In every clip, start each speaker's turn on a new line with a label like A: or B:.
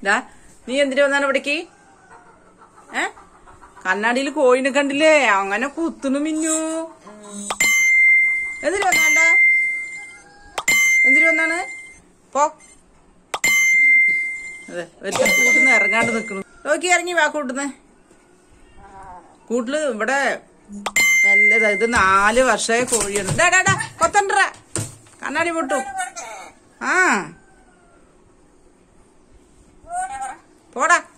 A: ഡാ നീ എന്തിനു വന്നാണ് ഇവിടേക്ക് ഏ കണ്ണാടിയിൽ കോഴിനെ കണ്ടില്ലേ അങ്ങനെ കുത്തുന്നു മിന്നു എന്തിനു വന്നാണ്ട എന്തിനു വന്നാണ് പോ അതെ ഒരുത്തൻ കൂട്ടുന്ന് ഇറങ്ങാണ്ട് നിക്കണു നോക്കി ഇറങ്ങി വാ കൂട്ടുന്ന് കൂട്ടില് ഇവിടെ നല്ലതാ ഇത് നാല് വർഷമായ കോഴിയാണ് ഡാ ഡാ ഡാ കൊത്തണ്ട കണ്ണാടി പൊട്ടു ആ പോടാ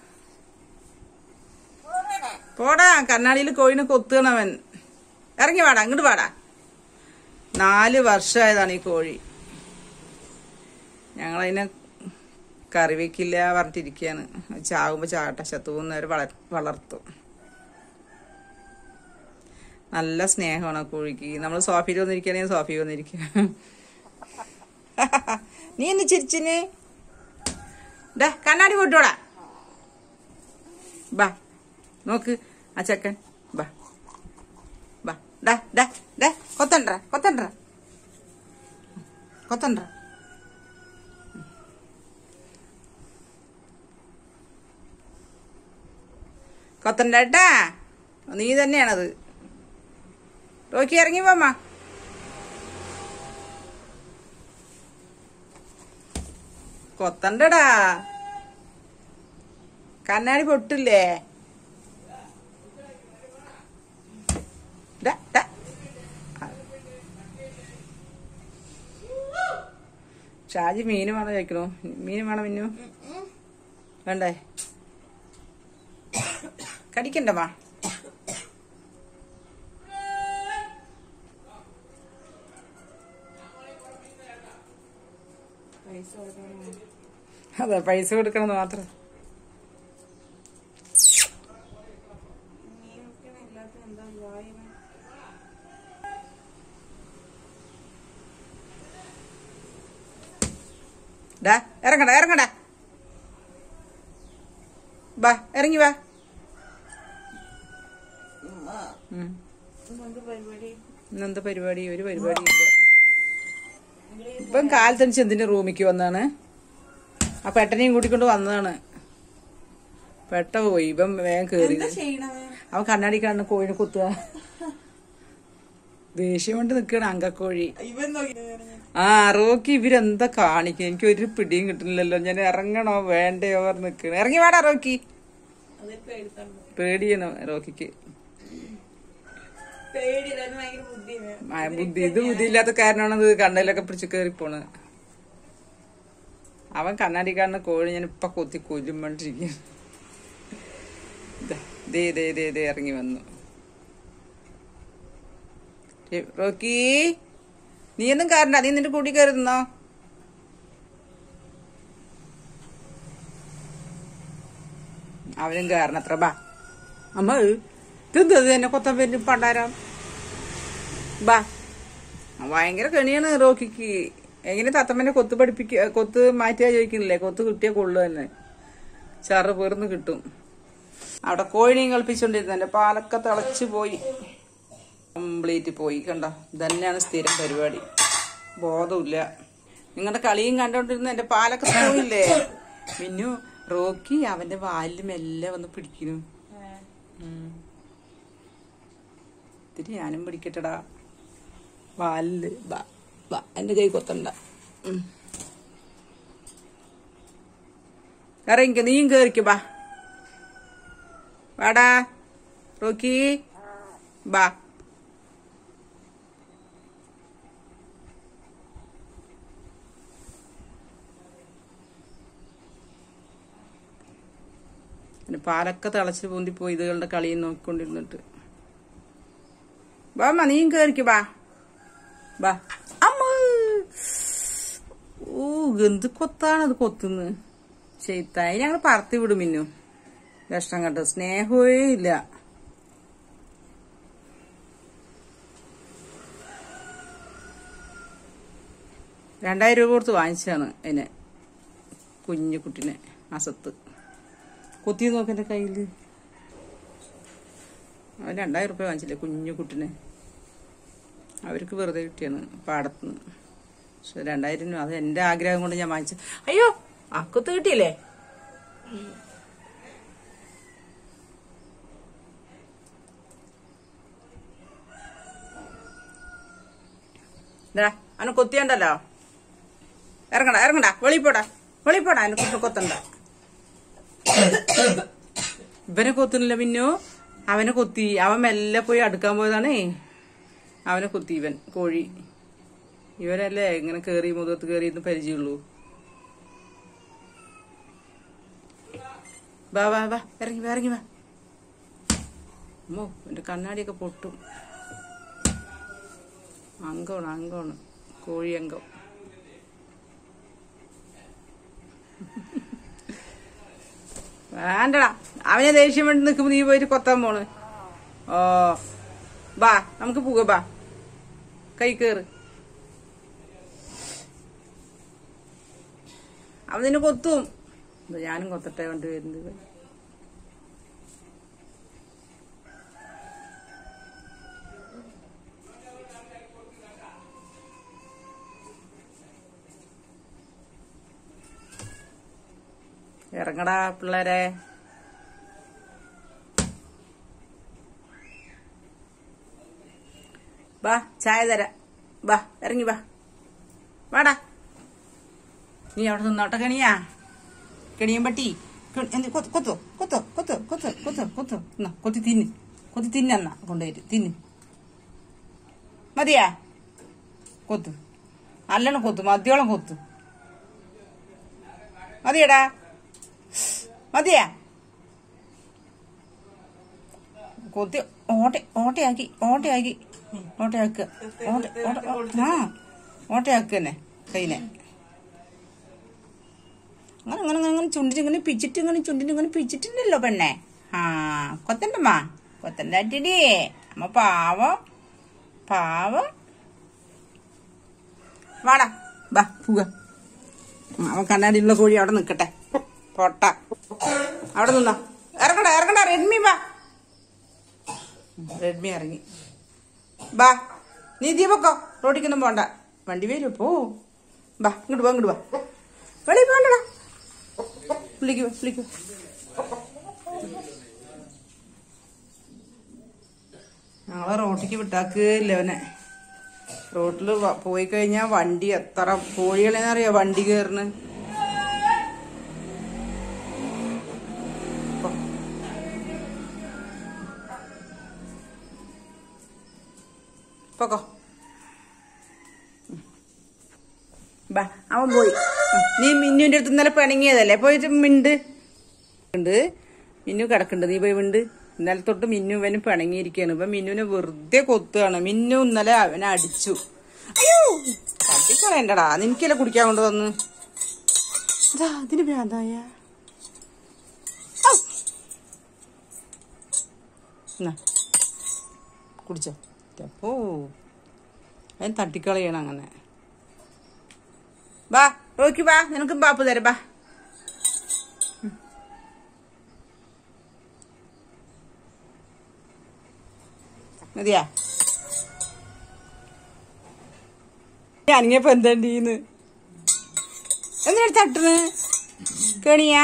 A: പോടാ കണ്ണാടിയിൽ കോഴിനെ കൊത്തുകണവൻ ഇറങ്ങി വാടാ അങ്ങോട്ട് വാടാ നാല് വർഷമായതാണ് ഈ കോഴി ഞങ്ങളതിനെ കറി വെക്കില്ല പറഞ്ഞിട്ടിരിക്കുകയാണ് ചാകുമ്പോ ചാകട്ടെ ചത്തുപോകുന്നവരെ വള വളർത്തും നല്ല സ്നേഹമാണ് ആ കോഴിക്ക് നമ്മൾ സോഫയിൽ വന്നിരിക്കുകയാണെങ്കിൽ സോഫയിൽ വന്നിരിക്കുക നീ എന്ന് ചിരിച്ചിന് ഡാ കണ്ണാടി പോട്ടോടാ ബാ നോക്ക് ആ ചെക്കൻ ബാ ബാ ഡാ ഡാ ഡാ കൊത്തണ്ട കൊത്തണ്ട കൊത്തണ്ട കൊത്തണ്ടേട്ടാ നീ തന്നെയാണത് നോക്കി ഇറങ്ങി പോമ്മ കൊത്തണ്ടടാ കണ്ണാടി പൊട്ടില്ലേ ഡാ, ഡാ. ഷാജി മീന് വേണം കഴിക്കണോ മീന് വേണം മിന്നു വേണ്ടേ കടിക്കണ്ടമ്മാ അതെ പൈസ കൊടുക്കണമെന്ന് മാത്രം ഡാ ഇറങ്ങടാ ഇറങ്ങടാ ബാ ഇറങ്ങി വാ ഉം. ഇന്നെന്താ പരിപാടി ഒരു പരിപാടി ഇല്ല ഇപ്പം കാലത്തണിച്ച് എന്തിന്റെ റൂമിക്ക് വന്നാണ് ആ പെട്ടനെയും കൂട്ടിക്കൊണ്ട് വന്നതാണ് പെട്ട പോയി ഇപ്പം വേഗം കേറി അവൻ കണ്ണാടി കാണുന്ന കോഴിനെ കുത്തുക ദേഷ്യം കൊണ്ട് നിൽക്കണ അങ്കക്കോഴി
B: ഇവൻ നോക്കി
A: ആ റോക്കി ഇവരെന്താ കാണിക്കുക എനിക്ക് ഒരു പിടിയും കിട്ടുന്നില്ലല്ലോ ഞാൻ ഇറങ്ങണോ വേണ്ടയോ പറഞ്ഞ് നിക്കണ ഇറങ്ങി വേടാ റോക്കി
B: അതൊക്കെ എടുത്തോണ്ട്
A: പേടിയാണ് റോക്കിക്ക്
B: പേടിയില്ല അത് ഭയങ്കര ബുദ്ധിയാണ്
A: ആ, ബുദ്ധി ഇത് ബുദ്ധിയില്ലാത്ത കാരണമാണത് കണ്ണയിലൊക്കെ പിടിച്ച് കയറി പോണ് അവൻ കണ്ണാടി കാണുന്ന കോഴി ഞാൻ ഇപ്പൊ കൊത്തി കൊല്ലുമ്പോണ്ടിരിക്കും ദേ ദേ ദേ ദേ ഇറങ്ങി വന്നു ഏ, റോക്കി നീ ഒന്നും കാരണ്ട നീ നിന്റെ കൂടി കയറുന്നോ അവനും കാരണം അത്ര ബാ അമ്മ ഇതെന്തത് എന്നെ കൊത്താൻ പറ്റും പണ്ടാരം ബാ ഭയങ്കര കെണിയാണ് റോക്കിക്ക് എങ്ങനെ തത്തമ്മനെ കൊത്ത് പഠിപ്പിക്ക കൊത്ത് മാറ്റിയാ ചോദിക്കുന്നില്ലേ കൊത്ത് കിട്ടിയ കൊള്ളു തന്നെ ചറ പേർന്ന് കിട്ടും അവിടെ കോഴിനെയും കളിപ്പിച്ചോണ്ടിരുന്ന എന്റെ പാലൊക്കെ തിളച്ചു പോയി കംപ്ലീറ്റ് പോയി കണ്ടോ ഇതന്നെയാണ് സ്ഥിരം പരിപാടി ബോധമില്ല നിങ്ങളുടെ കളിയും കണ്ടോണ്ടിരുന്ന എന്റെ പാലൊക്കെ പോയില്ലേ മിന്നു റോക്കി അവന്റെ വാലിൽ മെല്ലെ വന്ന് പിടിക്കുന്നു ഉം. ഇത്തിരി ഞാനും പിടിക്കട്ടടാ വാലില് ബാ ബാ എന്റെ കൈ കൊത്തണ്ട ഉം. ഇറങ്ങിക്ക നീയും കേറിക്ക ബാ വാടാ റോക്കി ബാ പിന്നെ പാലൊക്കെ തിളച്ച് പൊന്തിപ്പോയി ഇതുകളുടെ കളിയും നോക്കിക്കൊണ്ടിരുന്നിട്ട് വാ അമ്മ നീയും കേറിക്ക് ബാ ബാ അമ്മ ഓ എന്ത് കൊത്താണ് അത് കൊത്തുന്നത് ചെയ്ത്തായി ഞങ്ങൾ പറത്തി വിടും മിന്നു ലക്ഷണം കണ്ടു സ്നേഹമേ ഇല്ല രണ്ടായിരം രൂപ കൊടുത്ത് വാങ്ങിച്ചതാണ് അതിനെ കുഞ്ഞു കുട്ടിനെ അസത്ത് കൊത്തി നോക്ക് എന്റെ കയ്യില് അവൻ രണ്ടായിരം റുപ്യ വാങ്ങിച്ചില്ലേ കുഞ്ഞു കുട്ടിനെ അവർക്ക് വെറുതെ കിട്ടിയാണ് പാടത്തുനിന്ന് പക്ഷെ രണ്ടായിരം രൂപ അത് എന്റെ ആഗ്രഹം കൊണ്ട് ഞാൻ വാങ്ങിച്ചു അയ്യോ അക്കത്ത് കിട്ടിയില്ലേ ഇതാ അവനെ കൊത്തിയണ്ടല്ലോ ഇറങ്ങടാ ഇറങ്ങടാ വെളിപ്പോടാ വെളിപ്പോടാ അവനെ കൊത്ത് കൊത്തണ്ട ഇവനെ കൊത്തുന്നില്ല പിന്നു അവനെ കൊത്തി അവൻ മെല്ലെ പോയി അടുക്കാൻ പോയതാണേ അവനെ കൊത്തി ഇവൻ കോഴി ഇവനല്ലേ ഇങ്ങനെ കേറി മുഖത്ത് കേറി ഇന്ന് പരിചയമുള്ളൂ വാ വാ വാ ഇറങ്ങി വാ ഇറങ്ങി വാ അമ്മോ എന്റെ കണ്ണാടിയൊക്കെ പൊട്ടും അങ്കമാണ് അങ്കമാണ് കോഴി അങ്കം വേണ്ടടാ അവനെ ദേഷ്യം വേണ്ടി നിൽക്കുമ്പോ നീ പോയിട്ട് കൊത്താൻ പോണ് ഓ ബാ നമുക്ക് പോക ബാ കൈ കേറ് അവൻ നിന്നെ കൊത്തും ഇത് ഞാനും കൊത്തട്ടെ കൊണ്ട് വരുന്നത് ഇറങ്ങടാ പിള്ളേരെ വാ ചായ തരാം വാ ഇറങ്ങി വാ വാടാ നീ അവിടെ നിന്നോട്ടെ കണിയാ കെണിയും പട്ടി കെ- എന്ത് കൊത്ത് കൊത്തോ കൊത്തോ കൊത്തോ കൊത്തോ കൊത്തോ കൊത്തോ എന്നാ കൊത്തി തിന്ന് കൊത്തി തിന്നെന്നാ കൊണ്ടുപോയിട്ട് തിന്ന് മതിയാ കൊത്ത് നല്ലോണം കൊത്ത് മതിയോളം കൊത്ത് മതിയടാ മതിയാ കൊത്തി ഓട്ട ഓട്ടയാക്കി ഓട്ടയാക്കി ഓട്ടയാക്കുക ഓട്ട ഓട്ട ഓ- ആ ഓട്ടയാക്കുക തന്നെ കൈനെ അങ്ങനെ അങ്ങനെ അങ്ങനെ അങ്ങനെ ചുണ്ടിന് ഇങ്ങനെ പിച്ചിട്ട് ഇങ്ങനെ ചുണ്ടിന് ഇങ്ങനെ പിച്ചിട്ടുണ്ടല്ലോ പെണ്ണെ ആ കൊത്തണ്ടമ്മ കൊത്തണ്ടാട്ടിടി അമ്മ പാവം പാവം വാടാ ബാ പോക അവൻ കണ്ണാടിയുള്ള കോഴി അവിടെ നിൽക്കട്ടെ പൊട്ട അവിടെ നിന്നോ ഇറങ്ങടാ ഇറങ്ങടാ റെഡ്മി വാ റെഡ്മി ഇറങ്ങി ബാ നീ ദീപക്കോ റോഡിക്കൊന്നും പോണ്ട വണ്ടി വരും പോ ബാ ഇങ്ങോട്ട് വാ ഇങ്ങോട്ട് വാ വെളി പോണ്ടടാ വിളിക്കു വിളിക്കു ഞങ്ങളെ റോട്ടിക്ക് വിട്ടാക്കില്ല അവനെ റോട്ടിൽ പോയി കഴിഞ്ഞാ വണ്ടി എത്ര കോഴികളെന്നറിയോ വണ്ടി കയറുന്നു പൊക്കോ ബാ അവൻ പോയി ആ, നീ മിന്നുവിന്റെ അടുത്ത് ഇന്നലെ പിണങ്ങിയതല്ലേ പോയിട്ട് മിണ്ട് ഉണ്ട് മിന്നു കിടക്കുന്നുണ്ട് നീ പോയി മിണ്ട് ഇന്നലെ തൊട്ട് മിന്നു ഇവന് പിണങ്ങിയിരിക്കുകയാണ് ഇപ്പൊ മിന്നുവിനെ വെറുതെ കൊത്തുകയാണ് മിന്നു ഇന്നലെ അവനെ അടിച്ചു അയ്യോ തട്ടിക്കളയണ്ടടാ നിനക്കല്ലേ കുടിക്കാൻ കൊണ്ട് തന്ന് ഇതാ അതിന് ഭ്രാന്തായ ഔ. എന്നാ, കുടിച്ചോ അപ്പോ അവൻ തട്ടിക്കളയണം അങ്ങനെ വാ റോക്കി വാ നിനക്ക് ബാപ്പ് തരാം ബാ മതിയാ അനങ്ങിയപ്പോ എന്താണ്ടീന്ന് എന്തിനാ തട്ടണ് കേണിയാ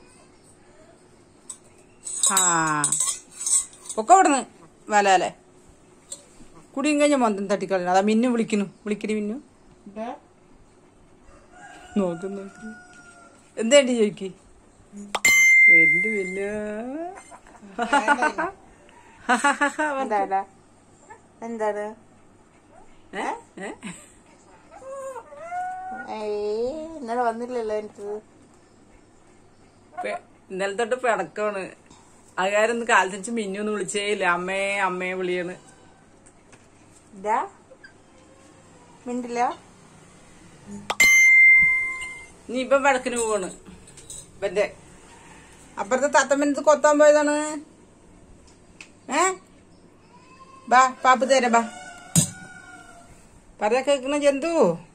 A: ആ ഒക്കെ അവിടുന്ന് വലാലെ കുടിയും കഴിഞ്ഞ മന്ദം തട്ടിക്കളഞ്ഞു അതാ മിന്നു വിളിക്കുന്നു വിളിക്കടി മിന്നു നോക്ക് നോക്ക് എന്തേണ്ടി ചോദിക്ക് വരുന്നുണ്ട് പിന്നെ
B: എന്താണ് എന്താണ്
A: ഏ? ഏ?
B: ഏയ് ഇന്നലെ വന്നില്ലല്ലോ എനിക്ക്
A: പെ- ഇന്നലെ തൊട്ട് പിണക്കാണ് അതുകാരൊന്ന് കാലത്തിച്ച് മിന്നൊന്നും വിളിച്ചേ ഇല്ല അമ്മേ അമ്മേ വിളിയാണ്
B: ഇതാ മിണ്ടില്ല
A: നീ ഇപ്പൊ വിളക്കിന് പോവാണ് ഇവന്റെ അപ്പുറത്തെ തത്തമ്മനത്ത് കൊത്താൻ പോയതാണ് ഏ ബാ പാപ്പ് തരാ ബാ പറ കേക്കണ ജന്തു